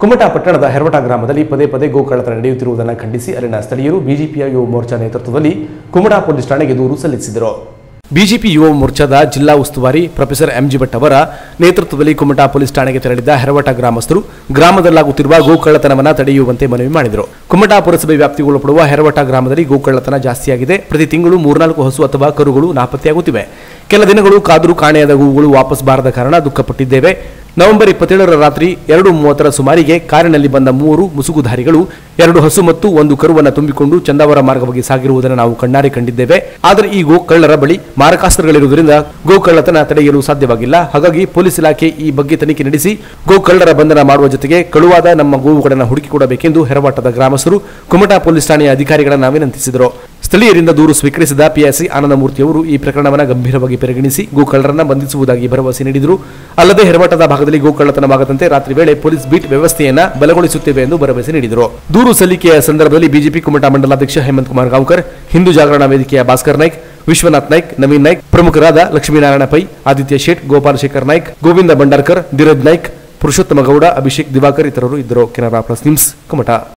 ಕುಮಟಾ ಪಟ್ಟಣದ ಹೆರವಟ ಗ್ರಾಮದಲ್ಲಿ ಪದೇ ಪದೇ ಗೋಕಳ್ಳತನ ನಡೆಯುತ್ತಿರುವುದನ್ನು ಖಂಡಿಸಿ ಅಲ್ಲಿನ ಸ್ಥಳೀಯರು ಬಿಜೆಪಿಯ ಯುವ ಮೋರ್ಚಾ ನೇತೃತ್ವದಲ್ಲಿ ಕುಮಟಾ ಪೊಲೀಸ್ ಠಾಣೆಗೆ ದೂರು ಸಲ್ಲಿಸಿದರು ಬಿಜೆಪಿ ಯುವ ಮೋರ್ಚಾದ ಜಿಲ್ಲಾ ಉಸ್ತುವಾರಿ ಪ್ರೊಫೆಸರ್ ಎಂಜಿ ಭಟ್ ಅವರ ನೇತೃತ್ವದಲ್ಲಿ ಕುಮಟಾ ಪೊಲೀಸ್ ಠಾಣೆಗೆ ತೆರಳಿದ್ದ ಹೆರವಟ ಗ್ರಾಮಸ್ಥರು ಗ್ರಾಮದಲ್ಲಾಗುತ್ತಿರುವ ಗೋಕಳ್ಳತನವನ್ನು ತಡೆಯುವಂತೆ ಮನವಿ ಮಾಡಿದರು ಕುಮಟಾ ಪುರಸಭೆ ವ್ಯಾಪ್ತಿಗೊಳಪಡುವ ಹೆರವಟ ಗ್ರಾಮದಲ್ಲಿ ಗೋಕಳ್ಳತನ ಜಾಸ್ತಿಯಾಗಿದೆ ಪ್ರತಿ ತಿಂಗಳು ಮೂರ್ನಾಲ್ಕು ಹಸು ಅಥವಾ ಕರುಗಳು ನಾಪತ್ತೆಯಾಗುತ್ತಿವೆ ಕೆಲ ದಿನಗಳು ಕಾದರೂ ಕಾಣೆಯಾದ ಗೋವುಗಳು ವಾಪಸ್ ಬಾರದ ಕಾರಣ ದುಃಖಪಟ್ಟಿದ್ದೇವೆ ನವೆಂಬರ್ ಇಪ್ಪತ್ತೇಳರ ರಾತ್ರಿ ಎರಡು ಮೂವತ್ತರ ಸುಮಾರಿಗೆ ಕಾರಿನಲ್ಲಿ ಬಂದ ಮೂವರು ಮುಸುಗುಧಾರಿಗಳು ಎರಡು ಹಸು ಮತ್ತು ಒಂದು ಕರುವನ್ನು ತುಂಬಿಕೊಂಡು ಚಂದಾವರ ಮಾರ್ಗವಾಗಿ ಸಾಗಿರುವುದನ್ನು ನಾವು ಕಣ್ಣಾರೆ ಕಂಡಿದ್ದೇವೆ ಆದರೆ ಈ ಗೋಕಳ್ಳರ ಬಳಿ ಮಾರಕಾಸ್ತ್ರಗಳಿರುವುದರಿಂದ ಗೋಕಳ್ಳತನ ತಡೆಯಲು ಸಾಧ್ಯವಾಗಿಲ್ಲ ಹಾಗಾಗಿ ಪೊಲೀಸ್ ಇಲಾಖೆ ಈ ಬಗ್ಗೆ ತನಿಖೆ ನಡೆಸಿ ಗೋಕಳ್ಳರ ಬಂಧನ ಮಾಡುವ ಜೊತೆಗೆ ಕಳುವಾದ ನಮ್ಮ ಗೋವುಗಳನ್ನು ಹುಡುಕಿಕೊಡಬೇಕೆಂದು ಹೆರವಾಟದ ಗ್ರಾಮಸ್ಥರು ಕುಮಟಾ ಪೊಲೀಸ್ ಠಾಣೆಯ ಅಧಿಕಾರಿಗಳನ್ನ ವಿನಂತಿಸಿದರು ಸ್ಥಳೀಯರಿಂದ ದೂರು ಸ್ವೀಕರಿಸಿದ ಪಿಎಸ್ಸಿ ಆನಂದಮೂರ್ತಿಯವರು ಈ ಪ್ರಕರಣವನ್ನು ಗಂಭೀರವಾಗಿ ಪರಿಗಣಿಸಿ ಗೋಕಳ್ಳರನ್ನ ಬಂಧಿಸುವುದಾಗಿ ಭರವಸೆ ನೀಡಿದರು ಅಲ್ಲದೆ ಹೆರಮಠದ ಭಾಗದಲ್ಲಿ ಗೋಕಳ್ಳತನವಾಗದಂತೆ ರಾತ್ರಿ ವೇಳೆ ಪೊಲೀಸ್ ಬೀಟ್ ವ್ಯವಸ್ಥೆಯನ್ನ ಬಲಗೊಳಿಸುತ್ತೇವೆ ಎಂದು ಭರವಸೆ ನೀಡಿದರು ದೂರು ಸಲ್ಲಿಕೆಯ ಸಂದರ್ಭದಲ್ಲಿ ಬಿಜೆಪಿ ಕುಮಟಾ ಮಂಡಲಾಧ್ಯಕ್ಷ ಹೇಮಂತ್ ಕುಮಾರ್ ಗಾಂವ್ಕರ್ ಹಿಂದೂ ಜಾಗರಣ ವೇದಿಕೆಯ ಭಾಸ್ಕರ್ ನಾಯ್ಕ್ ವಿಶ್ವನಾಥ್ ನಾಯ್ಕ್ ನವೀನ್ ನಾಯ್ಕ್ ಪ್ರಮುಖರಾದ ಲಕ್ಷ್ಮೀನಾರಾಯಣ ಪೈ ಆದಿತ್ಯ ಶೇಟ್ ಗೋಪಾಲ್ ಶೇಖರ್ ನಾಯ್ಕ್ ಗೋವಿಂದ ಭಂಡಾರ್ಕರ್ ಧೀರಜ್ ನಾಯ್ಕ್ ಪುರುಷೋತ್ತಮ ಗೌಡ ಅಭಿಷೇಕ್ ದಿವಾಕರ್ ಇತರರು ಇದ್ದರು ಕೆನರಾ ಪ್ಲಸ್ ನ್ಯೂಸ್ ಕುಮಟಾ